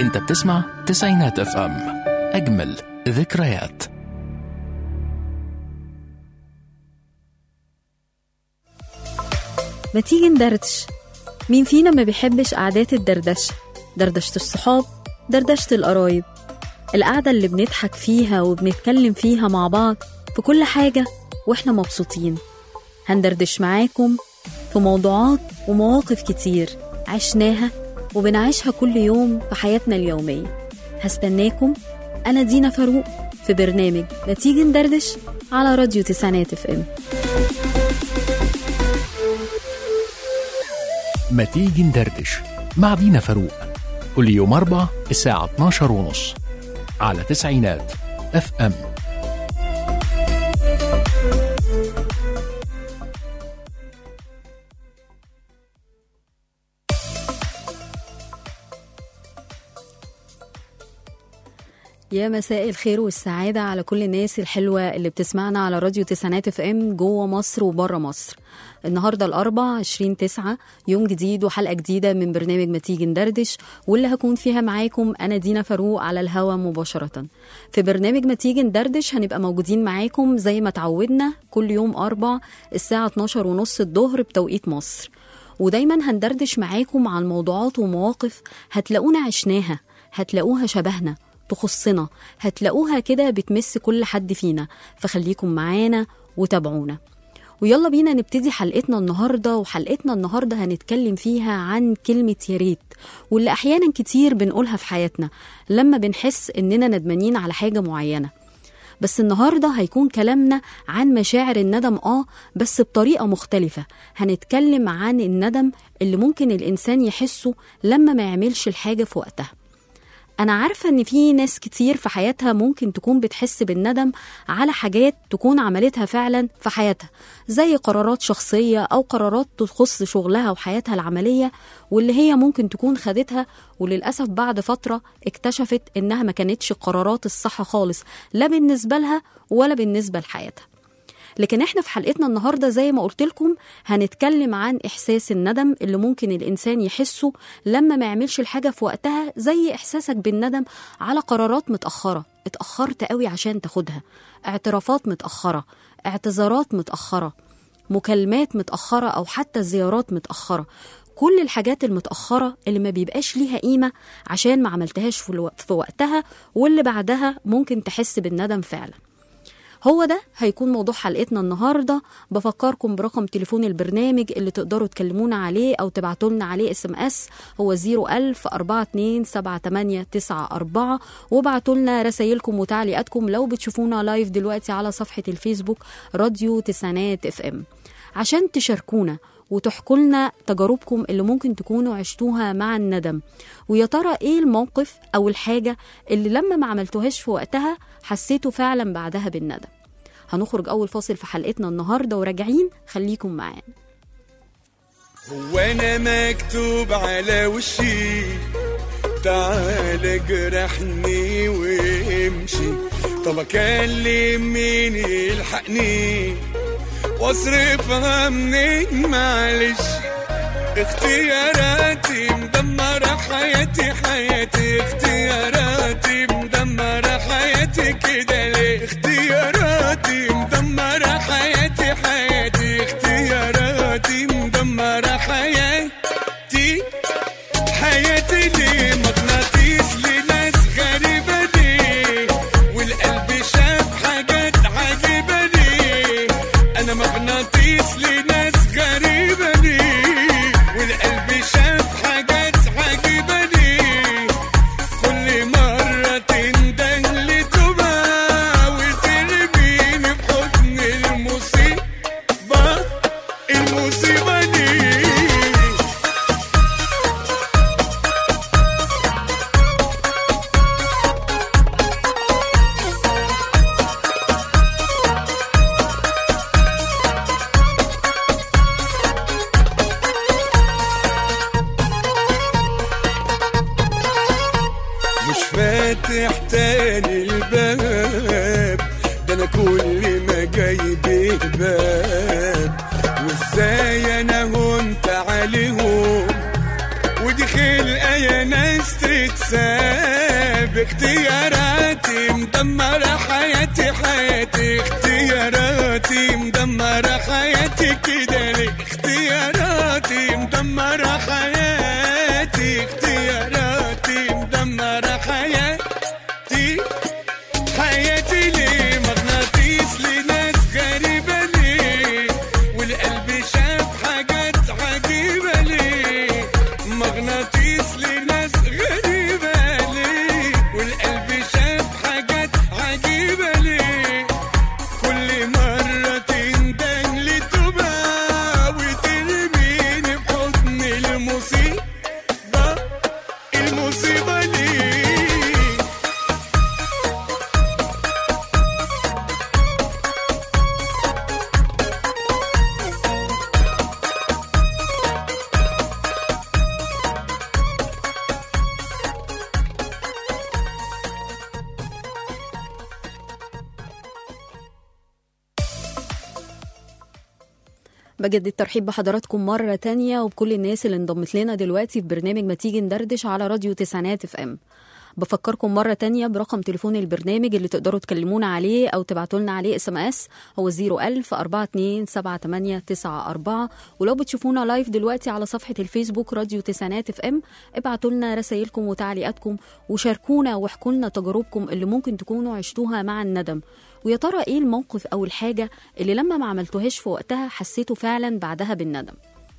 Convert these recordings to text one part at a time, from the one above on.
انت بتسمع تسعينات اف ام اجمل ذكريات ما تيجي ندردش مين فينا ما بيحبش قعدات الدردشة دردشة الصحاب دردشة القرايب القعدة اللي بنضحك فيها وبنتكلم فيها مع بعض في كل حاجة واحنا مبسوطين هندردش معاكم في موضوعات ومواقف كتير عشناها وبنعيشها كل يوم في حياتنا اليومية هستناكم أنا دينا فاروق في برنامج ما تيجي ندردش على راديو تسعينات اف ام ما تيجي ندردش مع دينا فاروق كل يوم أربع الساعة 12 ونص على تسعينات اف ام يا مساء الخير والسعادة على كل الناس الحلوة اللي بتسمعنا على راديو تسعينات اف ام جوه مصر وبره مصر النهاردة الأربع 20 تسعة يوم جديد وحلقة جديدة من برنامج ما تيجي ندردش واللي هكون فيها معاكم أنا دينا فاروق على الهوا مباشرة في برنامج ما تيجي ندردش هنبقى موجودين معاكم زي ما تعودنا كل يوم أربع الساعة 12 ونص الظهر بتوقيت مصر ودايما هندردش معاكم عن موضوعات ومواقف هتلاقونا عشناها هتلاقوها شبهنا تخصنا هتلاقوها كده بتمس كل حد فينا فخليكم معانا وتابعونا ويلا بينا نبتدي حلقتنا النهاردة وحلقتنا النهاردة هنتكلم فيها عن كلمة يا ريت واللي أحيانا كتير بنقولها في حياتنا لما بنحس إننا ندمانين على حاجة معينة بس النهارده هيكون كلامنا عن مشاعر الندم اه بس بطريقه مختلفه هنتكلم عن الندم اللي ممكن الانسان يحسه لما ما يعملش الحاجه في وقتها أنا عارفة إن في ناس كتير في حياتها ممكن تكون بتحس بالندم على حاجات تكون عملتها فعلا في حياتها زي قرارات شخصية أو قرارات تخص شغلها وحياتها العملية واللي هي ممكن تكون خدتها وللأسف بعد فترة اكتشفت إنها ما كانتش القرارات الصح خالص لا بالنسبة لها ولا بالنسبة لحياتها لكن احنا في حلقتنا النهارده زي ما قلت لكم هنتكلم عن احساس الندم اللي ممكن الانسان يحسه لما ما يعملش الحاجه في وقتها زي احساسك بالندم على قرارات متاخره اتاخرت قوي عشان تاخدها اعترافات متاخره اعتذارات متاخره مكالمات متاخره او حتى زيارات متاخره كل الحاجات المتأخرة اللي ما بيبقاش ليها قيمة عشان ما عملتهاش في, الو... في وقتها واللي بعدها ممكن تحس بالندم فعلا هو ده هيكون موضوع حلقتنا النهارده بفكركم برقم تليفون البرنامج اللي تقدروا تكلمونا عليه او تبعتوا لنا عليه اس ام اس هو 01000 427894 وابعتوا لنا رسايلكم وتعليقاتكم لو بتشوفونا لايف دلوقتي على صفحه الفيسبوك راديو تسعينات اف ام عشان تشاركونا وتحكوا لنا تجاربكم اللي ممكن تكونوا عشتوها مع الندم ويا ترى ايه الموقف او الحاجة اللي لما ما عملتوهاش في وقتها حسيتوا فعلا بعدها بالندم هنخرج اول فاصل في حلقتنا النهاردة وراجعين خليكم معانا هو انا مكتوب على وشي تعال جرحني وامشي طب اكلم مين يلحقني واصرفها منين معلش اختياراتي مدمرة حياتي حياتي اختياراتي مدمرة حياتي كده ليه اختياراتي مدمرة حياتي حياتي اختياراتي مدمرة حياتي حياتي ليه مغناطيس لناس غريبة ليه والقلب شاف حاجات عجيبة ليه أنا مغناطيس لناس غريبة ليه والقلب شاف حاجات عجيبة ليه كل مرة تنده لتوبة وترميني في حضن المصيبة المصيبة دي مش فاتح تاني الباب ده انا كل ما جايب الباب وازاي انا هنت عليهم ودي خلقه يا ناس تتساب باختياراتي مدمرة حياتي حياتي اختياراتي مدمرة حياتي كده ليه اختياراتي مدمرة حياتي اختياراتي مدمرة حياتي حياتي ليه مغناطيس لناس غريبة ليه والقلب شاف حاجات عجيبة ليه مغناطيس لناس غريبة ليه والقلب شاف حاجات عجيبة ليه كل مرة تندن لتوبة وترميني في حضن المصيبة المصيبة ليه بجد الترحيب بحضراتكم مرة تانية وبكل الناس اللي انضمت لنا دلوقتي في برنامج ما تيجي ندردش على راديو تسعينات اف ام بفكركم مرة تانية برقم تليفون البرنامج اللي تقدروا تكلمونا عليه أو تبعتوا لنا عليه اس ام اس هو 01000 427 ولو بتشوفونا لايف دلوقتي على صفحة الفيسبوك راديو تسعينات اف ام ابعتوا لنا رسايلكم وتعليقاتكم وشاركونا واحكوا لنا تجاربكم اللي ممكن تكونوا عشتوها مع الندم ويا ترى ايه الموقف او الحاجة اللي لما ما عملتوهاش في وقتها حسيتوا فعلا بعدها بالندم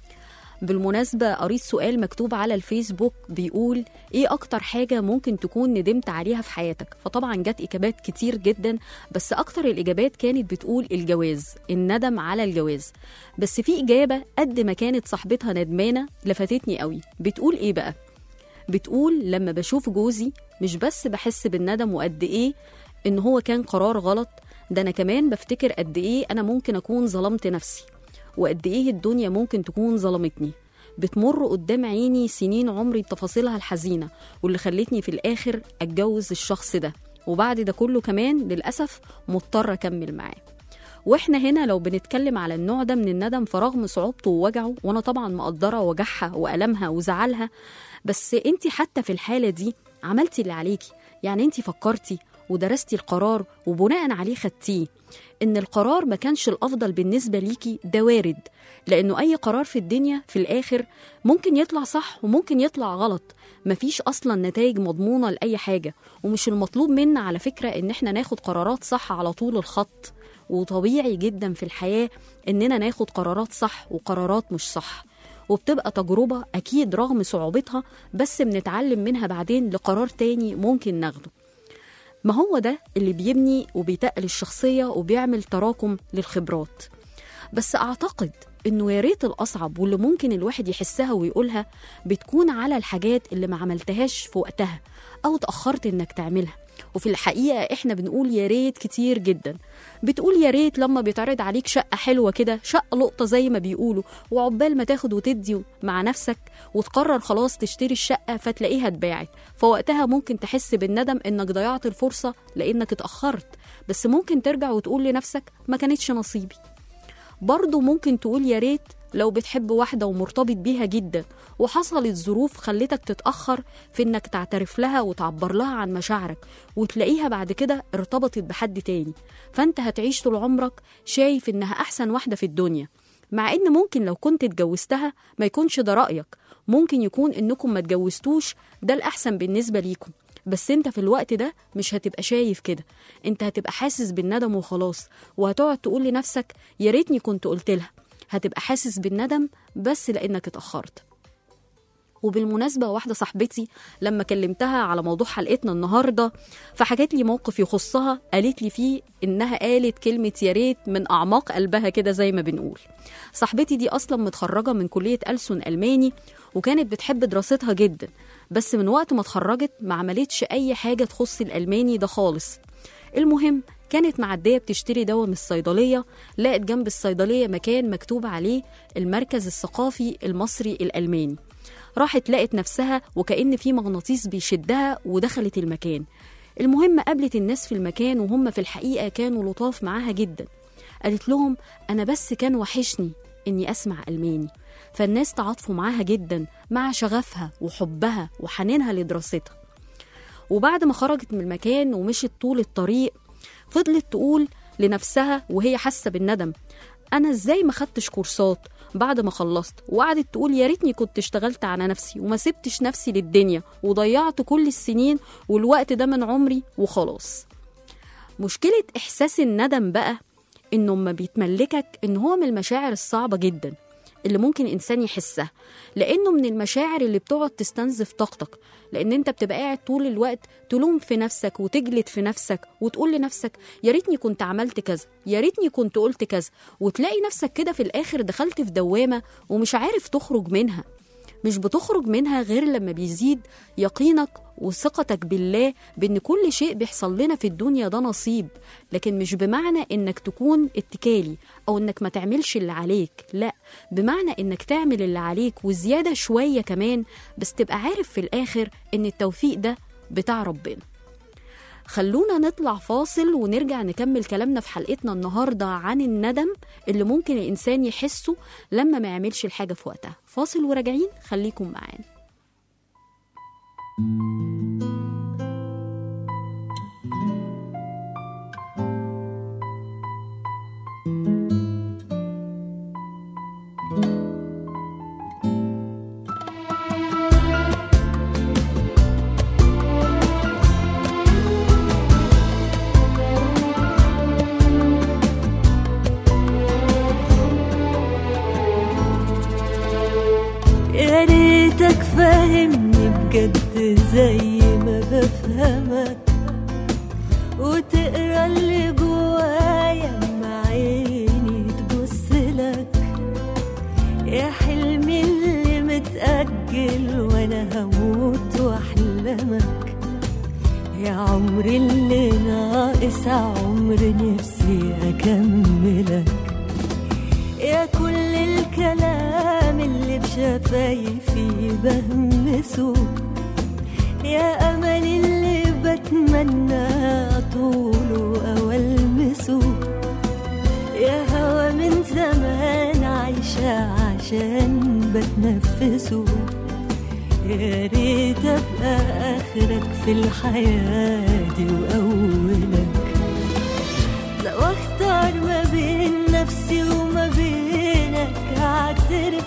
بالمناسبة قريت سؤال مكتوب على الفيسبوك بيقول ايه اكتر حاجة ممكن تكون ندمت عليها في حياتك فطبعا جت اجابات كتير جدا بس اكتر الاجابات كانت بتقول الجواز الندم على الجواز بس في اجابة قد ما كانت صاحبتها ندمانة لفتتني قوي بتقول ايه بقى بتقول لما بشوف جوزي مش بس بحس بالندم وقد ايه ان هو كان قرار غلط ده انا كمان بفتكر قد ايه انا ممكن اكون ظلمت نفسي وقد ايه الدنيا ممكن تكون ظلمتني بتمر قدام عيني سنين عمري بتفاصيلها الحزينة واللي خلتني في الآخر أتجوز الشخص ده وبعد ده كله كمان للأسف مضطر أكمل معاه واحنا هنا لو بنتكلم على النوع ده من الندم فرغم صعوبته ووجعه وانا طبعا مقدره وجعها والمها وزعلها بس انت حتى في الحاله دي عملتي اللي عليكي يعني انت فكرتي ودرستي القرار وبناء عليه خدتيه ان القرار ما كانش الافضل بالنسبه ليكي ده وارد لانه اي قرار في الدنيا في الاخر ممكن يطلع صح وممكن يطلع غلط مفيش اصلا نتائج مضمونه لاي حاجه ومش المطلوب منا على فكره ان احنا ناخد قرارات صح على طول الخط وطبيعي جدا في الحياه اننا ناخد قرارات صح وقرارات مش صح وبتبقى تجربة أكيد رغم صعوبتها بس بنتعلم منها بعدين لقرار تاني ممكن ناخده ما هو ده اللي بيبني وبيتقل الشخصية وبيعمل تراكم للخبرات بس أعتقد إنه يا ريت الأصعب واللي ممكن الواحد يحسها ويقولها بتكون على الحاجات اللي ما عملتهاش في وقتها أو تأخرت إنك تعملها وفي الحقيقة إحنا بنقول يا ريت كتير جدا بتقول يا ريت لما بيتعرض عليك شقة حلوة كده شقة لقطة زي ما بيقولوا وعقبال ما تاخد وتدي مع نفسك وتقرر خلاص تشتري الشقة فتلاقيها اتباعت فوقتها ممكن تحس بالندم إنك ضيعت الفرصة لأنك اتأخرت بس ممكن ترجع وتقول لنفسك ما كانتش نصيبي برضه ممكن تقول يا ريت لو بتحب واحدة ومرتبط بيها جدا وحصلت ظروف خلتك تتأخر في إنك تعترف لها وتعبر لها عن مشاعرك وتلاقيها بعد كده ارتبطت بحد تاني فأنت هتعيش طول عمرك شايف إنها أحسن واحدة في الدنيا مع إن ممكن لو كنت اتجوزتها ما يكونش ده رأيك ممكن يكون إنكم ما اتجوزتوش ده الأحسن بالنسبة ليكم بس انت في الوقت ده مش هتبقى شايف كده انت هتبقى حاسس بالندم وخلاص وهتقعد تقول لنفسك يا ريتني كنت قلت لها هتبقى حاسس بالندم بس لانك اتاخرت وبالمناسبة واحدة صاحبتي لما كلمتها على موضوع حلقتنا النهاردة فحكت لي موقف يخصها قالت لي فيه إنها قالت كلمة يا ريت من أعماق قلبها كده زي ما بنقول صاحبتي دي أصلا متخرجة من كلية ألسن ألماني وكانت بتحب دراستها جدا بس من وقت ما اتخرجت ما عملتش أي حاجة تخص الألماني ده خالص المهم كانت معدية بتشتري دواء من الصيدلية لقت جنب الصيدلية مكان مكتوب عليه المركز الثقافي المصري الألماني راحت لقت نفسها وكأن في مغناطيس بيشدها ودخلت المكان المهم قابلت الناس في المكان وهم في الحقيقة كانوا لطاف معاها جدا قالت لهم أنا بس كان وحشني إني أسمع ألماني فالناس تعاطفوا معاها جدا مع شغفها وحبها وحنينها لدراستها وبعد ما خرجت من المكان ومشت طول الطريق فضلت تقول لنفسها وهي حاسه بالندم انا ازاي ما خدتش كورسات بعد ما خلصت وقعدت تقول يا ريتني كنت اشتغلت على نفسي وما سبتش نفسي للدنيا وضيعت كل السنين والوقت ده من عمري وخلاص مشكلة إحساس الندم بقى إنه ما بيتملكك إن هو من المشاعر الصعبة جدا اللي ممكن إنسان يحسها لأنه من المشاعر اللي بتقعد تستنزف طاقتك لأن أنت بتبقى قاعد طول الوقت تلوم في نفسك وتجلد في نفسك وتقول لنفسك يا ريتني كنت عملت كذا يا ريتني كنت قلت كذا وتلاقي نفسك كده في الآخر دخلت في دوامة ومش عارف تخرج منها مش بتخرج منها غير لما بيزيد يقينك وثقتك بالله بان كل شيء بيحصل لنا في الدنيا ده نصيب لكن مش بمعنى انك تكون اتكالي او انك ما تعملش اللي عليك لا بمعنى انك تعمل اللي عليك وزياده شويه كمان بس تبقى عارف في الاخر ان التوفيق ده بتاع ربنا خلونا نطلع فاصل ونرجع نكمل كلامنا في حلقتنا النهارده عن الندم اللي ممكن الانسان يحسه لما ما يعملش الحاجه في وقتها فاصل وراجعين خليكم معانا يا ريتك فاهمني بجد زي ما بفهمك وتقرا اللي جوايا مع عيني تبص لك يا حلمي اللي متأجل وانا هموت واحلمك يا عمري اللي ناقص عمر نفسي اكملك يا كل الكلام اللي بشفايفي بهمسه يا أمل اللي بتمنى طوله أو ألمسه يا هوا من زمان عايشة عشان بتنفسه يا ريت أبقى آخرك في الحياة دي وأولك لو اختار ما بين نفسي وما بينك هعترف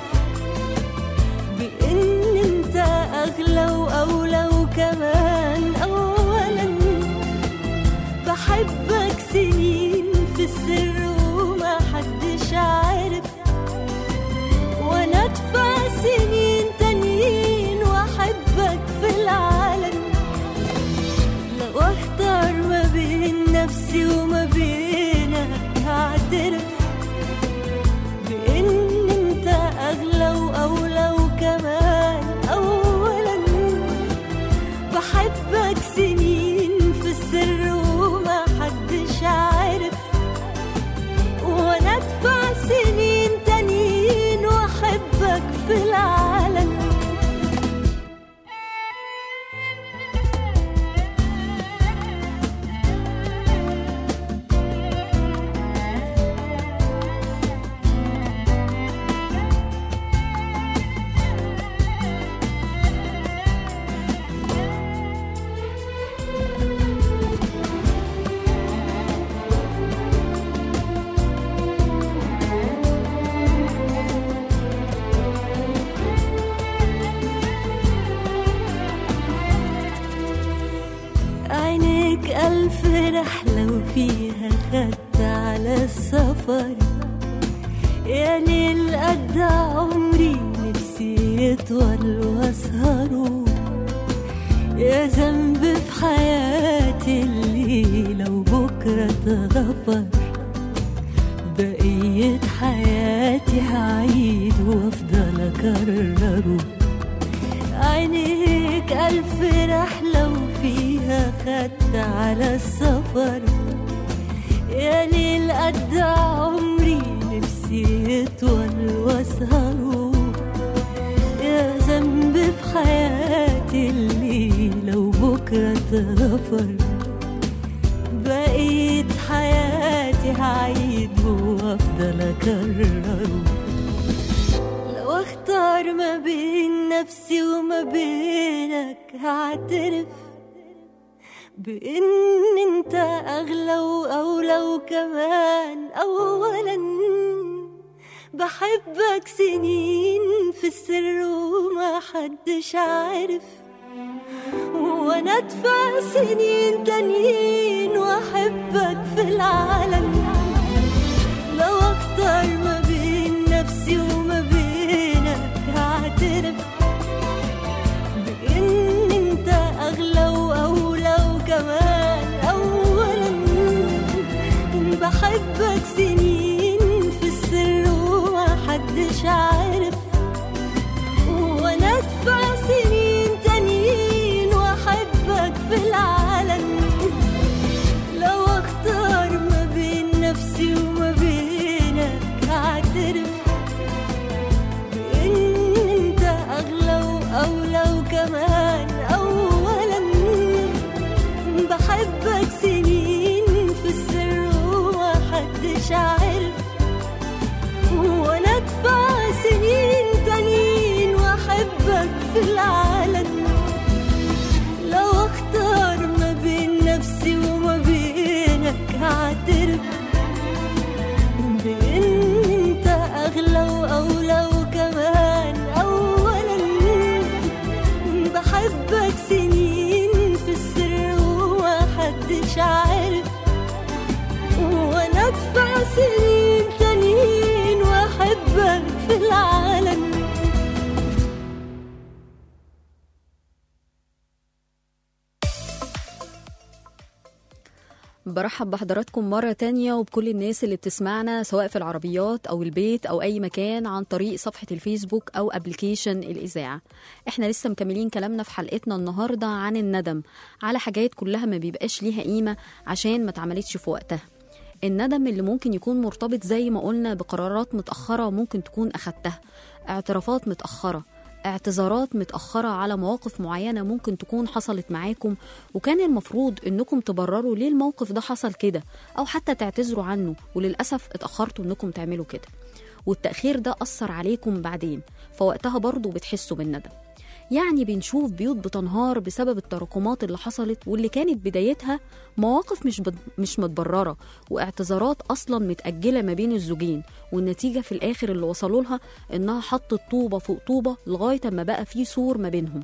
بان انت اغلى واولى وكمان اولا بحبك سنين في السر وما حدش عارف وانا ادفع سنين تانيين واحبك في العالم لو اختار ما بين نفسي وما بينك هعترف بان انت اغلى واولى وكمان اولا بحبك سنين في السر وما حدش عارف وانا ادفع سنين تانيين واحبك في العالم عينيك ألف رحلة وفيها خدت على السفر يا ليل قد عمري نفسي يطول واسهره يا ذنب في حياتي اللي لو بكرة اتغفر بقية حياتي هعيد وافضل اكرره عينيك ألف رحلة وفيها خدت على السفر يا ليل قد عمري نفسي يطول واسهره يا ذنب في حياتي اللي لو بكرة اتغفر بقيت حياتي هعيد وافضل اكرره لو اختار ما بين نفسي وما بينك هعترف بإن انت أغلى وأولى وكمان أولا بحبك سنين في السر وما حدش عارف وانا ادفع سنين تانيين واحبك في العالم لو اختار ما بين نفسي وما بينك هعترف بان انت اغلى واولى وكمان اولا بحبك سنين في السر وما حدش عارف وانا ادفع سنين تانيين واحبك في العالم لو اختار ما بين نفسي وما بينك هعترف بان انت اغلى واولى وكمان اولا بحبك سنين في السر وما حدش عارف وانا ادفع سنين تانيين واحبك في العالم لو اختار ما بين نفسي وما بينك هعترف بان انت اغلى واولى وكمان اولا بحبك سنين في السر وما حدش عارف وانا ادفع سنين تانيين واحبك في العالم برحب بحضراتكم مرة تانية وبكل الناس اللي بتسمعنا سواء في العربيات أو البيت أو أي مكان عن طريق صفحة الفيسبوك أو أبليكيشن الإذاعة احنا لسه مكملين كلامنا في حلقتنا النهاردة عن الندم على حاجات كلها ما بيبقاش ليها قيمة عشان ما اتعملتش في وقتها الندم اللي ممكن يكون مرتبط زي ما قلنا بقرارات متأخرة ممكن تكون أخدتها اعترافات متأخرة اعتذارات متأخرة على مواقف معينة ممكن تكون حصلت معاكم وكان المفروض انكم تبرروا ليه الموقف ده حصل كده او حتى تعتذروا عنه وللأسف اتأخرتوا انكم تعملوا كده والتأخير ده أثر عليكم بعدين فوقتها برضو بتحسوا بالندم يعني بنشوف بيوت بتنهار بسبب التراكمات اللي حصلت واللي كانت بدايتها مواقف مش بد... مش متبرره واعتذارات اصلا متاجله ما بين الزوجين والنتيجه في الاخر اللي وصلوا لها انها حطت طوبه فوق طوبه لغايه ما بقى في سور ما بينهم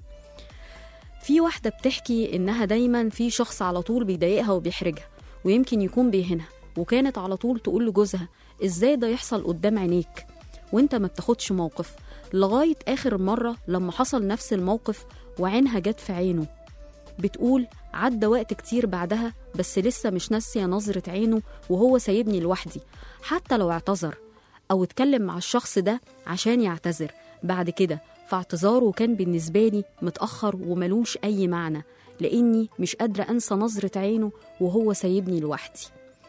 في واحده بتحكي انها دايما في شخص على طول بيضايقها وبيحرجها ويمكن يكون بيهنها وكانت على طول تقول لجوزها ازاي ده يحصل قدام عينيك وانت ما بتاخدش موقف لغاية آخر مرة لما حصل نفس الموقف وعينها جت في عينه بتقول عدى وقت كتير بعدها بس لسه مش ناسية نظرة عينه وهو سايبني لوحدي حتى لو اعتذر أو اتكلم مع الشخص ده عشان يعتذر بعد كده فاعتذاره كان بالنسبة لي متأخر وملوش أي معنى لأني مش قادرة أنسى نظرة عينه وهو سايبني لوحدي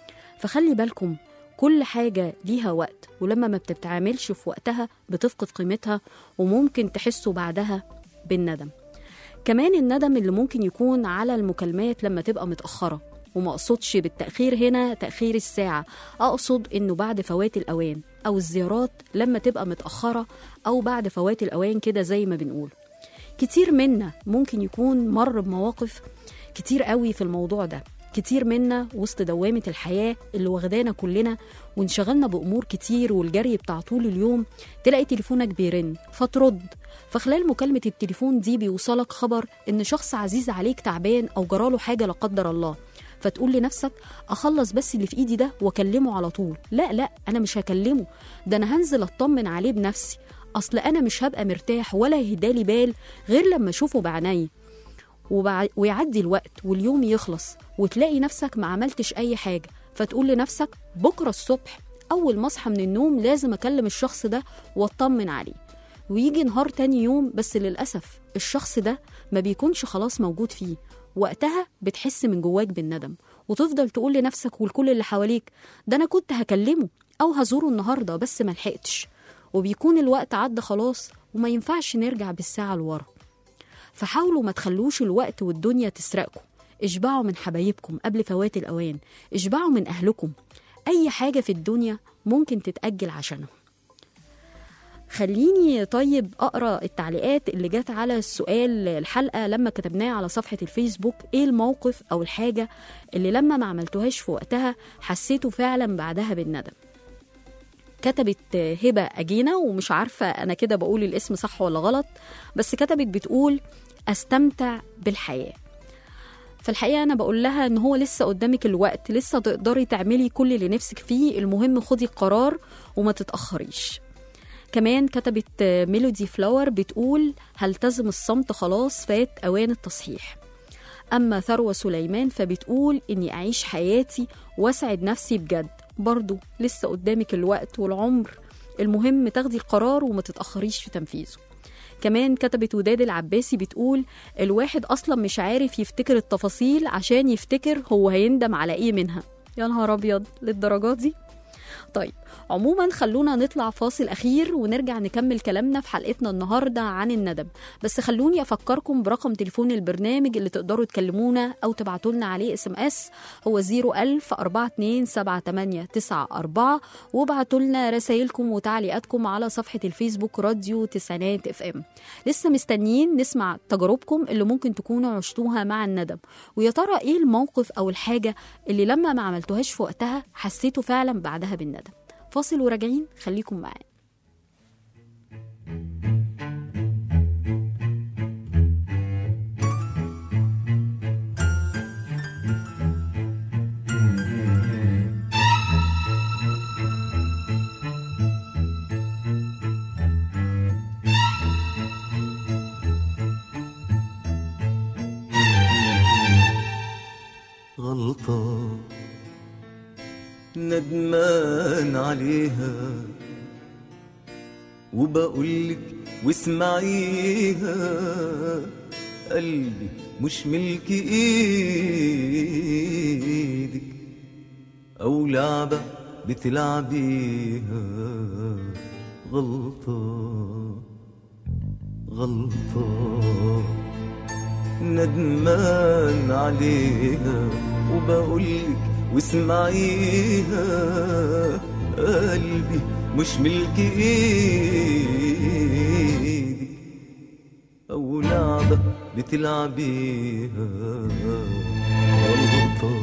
فخلي بالكم كل حاجة ليها وقت ولما ما بتتعاملش في وقتها بتفقد قيمتها وممكن تحسوا بعدها بالندم كمان الندم اللي ممكن يكون على المكالمات لما تبقى متأخرة وما أقصدش بالتأخير هنا تأخير الساعة أقصد إنه بعد فوات الأوان أو الزيارات لما تبقى متأخرة أو بعد فوات الأوان كده زي ما بنقول كتير منا ممكن يكون مر بمواقف كتير قوي في الموضوع ده كتير منا وسط دوامة الحياة اللي واخدانا كلنا وانشغلنا بأمور كتير والجري بتاع طول اليوم تلاقي تليفونك بيرن فترد فخلال مكالمة التليفون دي بيوصلك خبر إن شخص عزيز عليك تعبان أو جراله حاجة لا قدر الله فتقول لنفسك أخلص بس اللي في إيدي ده وأكلمه على طول لا لا أنا مش هكلمه ده أنا هنزل أطمن عليه بنفسي أصل أنا مش هبقى مرتاح ولا يهدالي بال غير لما أشوفه بعيني وبع... ويعدي الوقت واليوم يخلص وتلاقي نفسك ما عملتش أي حاجة فتقول لنفسك بكرة الصبح أول ما أصحى من النوم لازم أكلم الشخص ده وأطمن عليه ويجي نهار تاني يوم بس للأسف الشخص ده ما بيكونش خلاص موجود فيه وقتها بتحس من جواك بالندم وتفضل تقول لنفسك والكل اللي حواليك ده أنا كنت هكلمه أو هزوره النهاردة بس ملحقتش وبيكون الوقت عدى خلاص وما ينفعش نرجع بالساعة لورا فحاولوا ما تخلوش الوقت والدنيا تسرقكم اشبعوا من حبايبكم قبل فوات الأوان اشبعوا من أهلكم أي حاجة في الدنيا ممكن تتأجل عشانهم خليني طيب اقرا التعليقات اللي جت على السؤال الحلقه لما كتبناه على صفحه الفيسبوك ايه الموقف او الحاجه اللي لما ما عملتوهاش في وقتها حسيته فعلا بعدها بالندم كتبت هبه اجينا ومش عارفه انا كده بقول الاسم صح ولا غلط بس كتبت بتقول استمتع بالحياه فالحقيقه انا بقول لها ان هو لسه قدامك الوقت لسه تقدري تعملي كل اللي نفسك فيه المهم خدي قرار وما تتاخريش كمان كتبت ميلودي فلاور بتقول هلتزم الصمت خلاص فات اوان التصحيح اما ثروه سليمان فبتقول اني اعيش حياتي واسعد نفسي بجد برضو لسه قدامك الوقت والعمر المهم تاخدي قرار وما تتاخريش في تنفيذه كمان كتبت وداد العباسي بتقول الواحد اصلا مش عارف يفتكر التفاصيل عشان يفتكر هو هيندم على ايه منها يا نهار ابيض للدرجات دي طيب عموما خلونا نطلع فاصل اخير ونرجع نكمل كلامنا في حلقتنا النهارده عن الندم بس خلوني افكركم برقم تليفون البرنامج اللي تقدروا تكلمونا او تبعتوا لنا عليه اس ام اس هو 01000 427 وابعتوا لنا رسائلكم وتعليقاتكم على صفحه الفيسبوك راديو تسعينات اف ام لسه مستنيين نسمع تجاربكم اللي ممكن تكونوا عشتوها مع الندم ويا ترى ايه الموقف او الحاجه اللي لما ما عملتوهاش في وقتها حسيتوا فعلا بعدها بالندم فاصل وراجعين خليكم معانا غلطة ندمان عليها وبقولك واسمعيها قلبي مش ملك ايدك او لعبة بتلعبيها غلطة غلطة ندمان عليها وبقولك واسمعيها قلبي مش ملك ايدك او لعبة بتلعبيها غلطة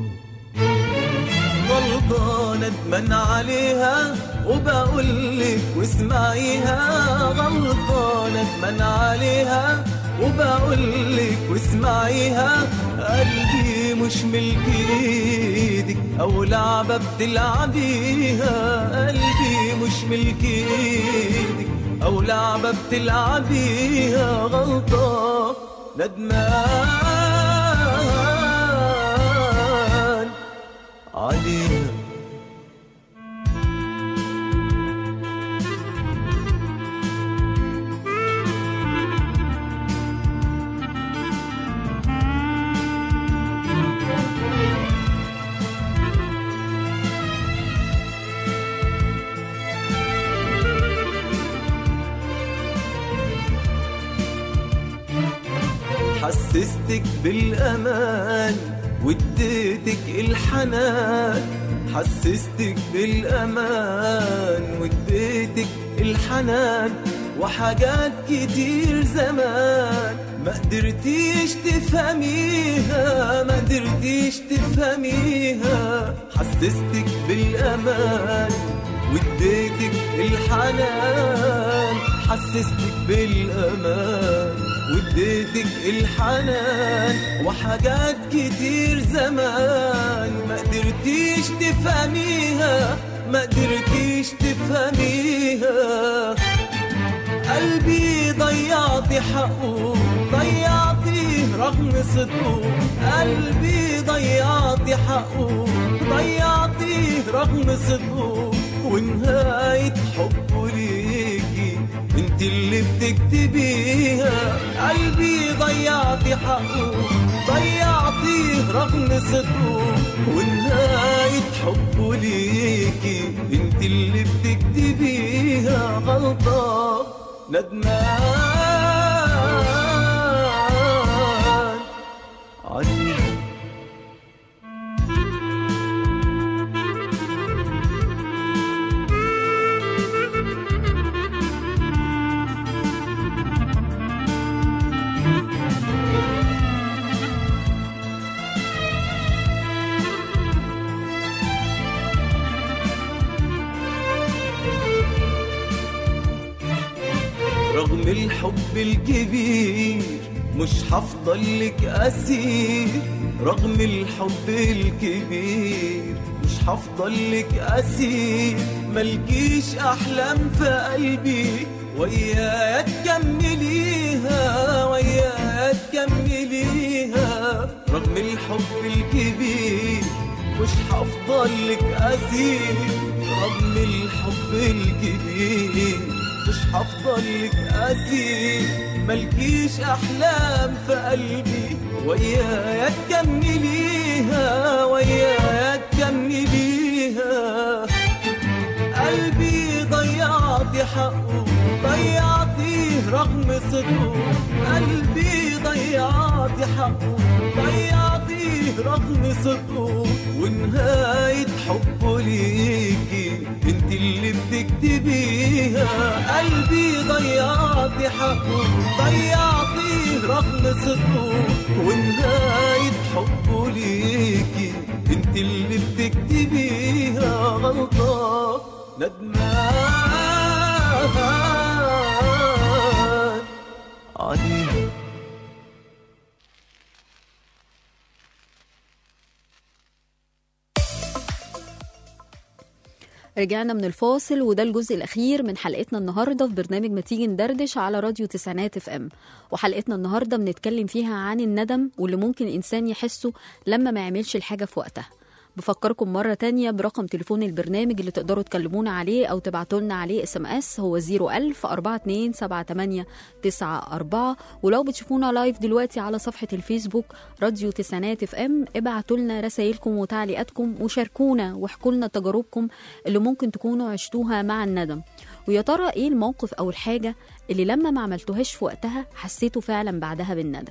غلطة ندمان عليها وبقولك واسمعيها غلطة ندمان عليها وبقولك واسمعيها قلبي مش ملك ايدك او لعبة بتلعبيها قلبي مش ملك ايدك او لعبة بتلعبيها غلطة ندمان عليها حسستك بالأمان واديتك الحنان حسستك بالأمان واديتك الحنان وحاجات كتير زمان ما قدرتيش تفهميها ما قدرتيش تفهميها حسستك بالأمان واديتك الحنان حسستك بالأمان واديتك الحنان وحاجات كتير زمان ما قدرتيش تفهميها ما قدرتيش تفهميها قلبي ضيعتي حقه ضيعتيه رغم صدقه قلبي ضيعتي حقه ضيعتيه رغم صدقه ونهاية حبه ليكي انت اللي بتكتبيها قلبي ضيعتي حقه ضيعتيه رغم صدقه ونهاية حبه ليكي انت اللي بتكتبيها غلطة ندمان عليها رغم الحب الكبير مش هفضل لك أسير رغم الحب الكبير مش هفضل لك أسير ملكيش أحلام في قلبي ويايا تكمليها ويايا تكمليها رغم الحب الكبير مش هفضل لك أسير رغم الحب الكبير مش هفضل لك أسير ملكيش أحلام في قلبي ويايا تكمليها ويايا تكمليها قلبي ضيعتي حقه ضيعتيه رغم صدقه قلبي ضيعتي حقه ضيعتيه رغم صدقه ونهاية حبه ليكي انت اللي بتكتبيها قلبي ضيعتي حقه ضيعتيه رغم صدقه ونهاية حبه ليكي انت اللي بتكتبيها غلطة ندمان عليها رجعنا من الفاصل وده الجزء الأخير من حلقتنا النهاردة في برنامج ما تيجي ندردش على راديو تسعينات اف ام وحلقتنا النهاردة بنتكلم فيها عن الندم واللي ممكن الإنسان يحسه لما ما يعملش الحاجة في وقتها بفكركم مرة تانية برقم تليفون البرنامج اللي تقدروا تكلمونا عليه أو تبعتوا لنا عليه اس ام اس هو 01000 427 ولو بتشوفونا لايف دلوقتي على صفحة الفيسبوك راديو تسعينات اف ام ابعتوا لنا رسايلكم وتعليقاتكم وشاركونا واحكوا لنا تجاربكم اللي ممكن تكونوا عشتوها مع الندم ويا ترى ايه الموقف او الحاجة اللي لما ما عملتوهاش في وقتها حسيتوا فعلا بعدها بالندم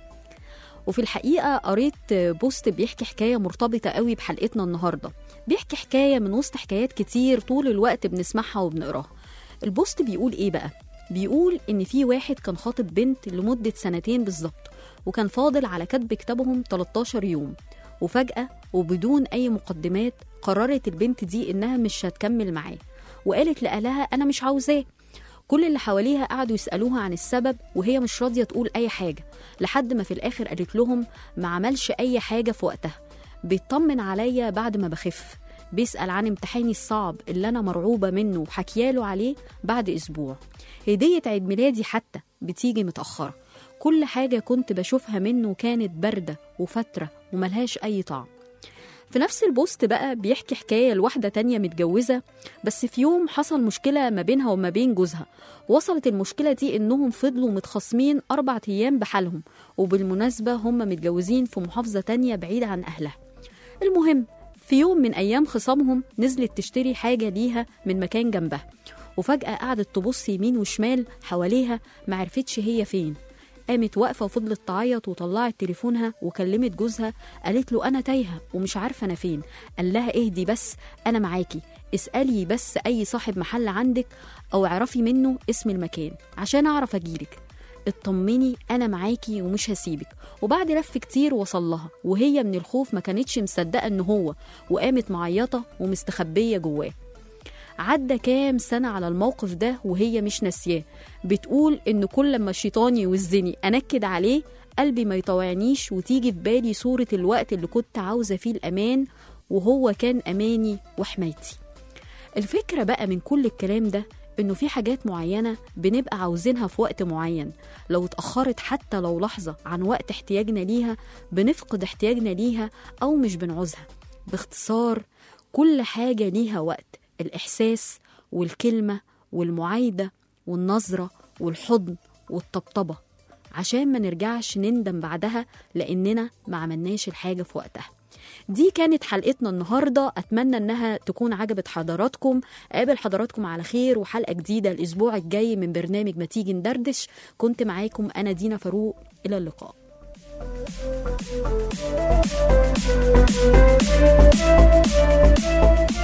وفي الحقيقة قريت بوست بيحكي حكاية مرتبطة قوي بحلقتنا النهاردة بيحكي حكاية من وسط حكايات كتير طول الوقت بنسمعها وبنقراها البوست بيقول ايه بقى؟ بيقول ان في واحد كان خاطب بنت لمدة سنتين بالظبط وكان فاضل على كتب كتابهم 13 يوم وفجأة وبدون أي مقدمات قررت البنت دي إنها مش هتكمل معاه وقالت لأهلها أنا مش عاوزاه كل اللي حواليها قعدوا يسألوها عن السبب وهي مش راضية تقول أي حاجة لحد ما في الآخر قالت لهم ما عملش أي حاجة في وقتها بيطمن عليا بعد ما بخف بيسأل عن امتحاني الصعب اللي أنا مرعوبة منه وحكياله عليه بعد أسبوع هدية عيد ميلادي حتى بتيجي متأخرة كل حاجة كنت بشوفها منه كانت باردة وفترة وملهاش أي طعم في نفس البوست بقى بيحكي حكاية لواحدة تانية متجوزة بس في يوم حصل مشكلة ما بينها وما بين جوزها وصلت المشكلة دي إنهم فضلوا متخاصمين أربع أيام بحالهم وبالمناسبة هم متجوزين في محافظة تانية بعيد عن أهلها المهم في يوم من أيام خصامهم نزلت تشتري حاجة ليها من مكان جنبها وفجأة قعدت تبص يمين وشمال حواليها معرفتش هي فين قامت واقفة وفضلت تعيط وطلعت تليفونها وكلمت جوزها قالت له أنا تايهة ومش عارفة أنا فين قال لها اهدي بس أنا معاكي اسألي بس أي صاحب محل عندك أو اعرفي منه اسم المكان عشان أعرف أجيلك اطمني أنا معاكي ومش هسيبك وبعد لف كتير وصل لها وهي من الخوف ما كانتش مصدقة إن هو وقامت معيطة ومستخبية جواه عدى كام سنة على الموقف ده وهي مش ناسياه بتقول إن كل لما الشيطان يوزني أنكد عليه قلبي ما يطوعنيش وتيجي في بالي صورة الوقت اللي كنت عاوزة فيه الأمان وهو كان أماني وحمايتي الفكرة بقى من كل الكلام ده إنه في حاجات معينة بنبقى عاوزينها في وقت معين لو اتأخرت حتى لو لحظة عن وقت احتياجنا ليها بنفقد احتياجنا ليها أو مش بنعوزها باختصار كل حاجة ليها وقت الإحساس والكلمة والمعايدة والنظرة والحضن والطبطبة عشان ما نرجعش نندم بعدها لأننا ما عملناش الحاجة في وقتها دي كانت حلقتنا النهارده اتمنى انها تكون عجبت حضراتكم قابل حضراتكم على خير وحلقه جديده الاسبوع الجاي من برنامج ما تيجي ندردش كنت معاكم انا دينا فاروق الى اللقاء Thank you.